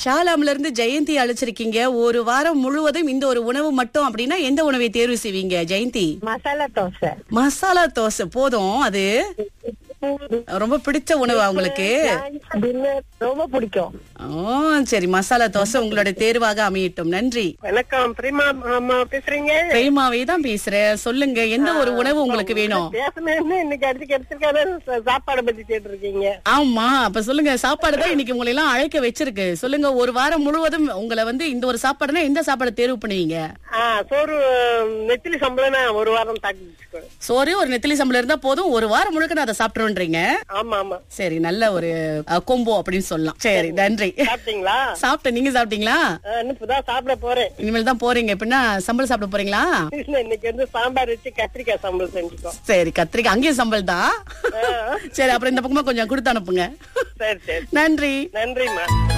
ஷாலாம்ல இருந்து ஜெயந்தி அழைச்சிருக்கீங்க ஒரு வாரம் முழுவதும் இந்த ஒரு உணவு மட்டும் அப்படின்னா எந்த உணவை தேர்வு செய்வீங்க ஜெயந்தி மசாலா தோசை மசாலா தோசை போதும் அது ரொம்ப பிடிச்ச உணவு உங்களுக்கு டின்னர் ரொம்ப பிடிக்கும் ஓ சரி மசாலா தோசை உங்களோட தேர்வாக அமையட்டும் நன்றி வணக்கம் பிரிமா அம்மா பேசுறீங்க பிரேமாவே தான் பேசுறேன் சொல்லுங்க எந்த ஒரு உணவு உங்களுக்கு வேணும் பேசணும்னு இன்னைக்கு அடிச்சு கிடைச்சிருக்காரு சாப்பாடு பத்தி கேட்டு இருக்கீங்க ஆமா அப்ப சொல்லுங்க சாப்பாடு தான் இன்னைக்கு உங்களை எல்லாம் அழைக்க வச்சிருக்கு சொல்லுங்க ஒரு வாரம் முழுவதும் உங்களை வந்து இந்த ஒரு சாப்பாடுனா எந்த சாப்பாடு தேர்வு பண்ணுவீங்க சோறு நெத்திலி சம்பளம் ஒரு வாரம் தாக்கி வச்சுக்கோ சோறு ஒரு நெத்திலி சம்பளம் இருந்தா போதும் ஒரு வாரம் முழுக்க நான் அதை சாப்பிட்டுருன்றீங்க ஆமா ஆமா சரி நல்ல ஒரு கொம்போ அப்படின்னு சொல்லலாம் சரி நன்றி சாப்பிட்டீங்களா சாப்பிட்டேன் நீங்க சாப்பிட்டீங்களா இன்னும் இப்பதான் சாப்பிட போறேன் இனிமேல் தான் போறீங்க எப்படின்னா சம்பளம் சாப்பிட போறீங்களா இல்ல, இன்னைக்கு வந்து சாம்பார் வச்சு கத்திரிக்காய் சம்பளம் செஞ்சுக்கோ சரி கத்திரிக்காய் அங்கேயும் சம்பளம் தான் சரி அப்புறம் இந்த பக்கமா கொஞ்சம் கொடுத்து அனுப்புங்க சரி சரி நன்றி நன்றிம்மா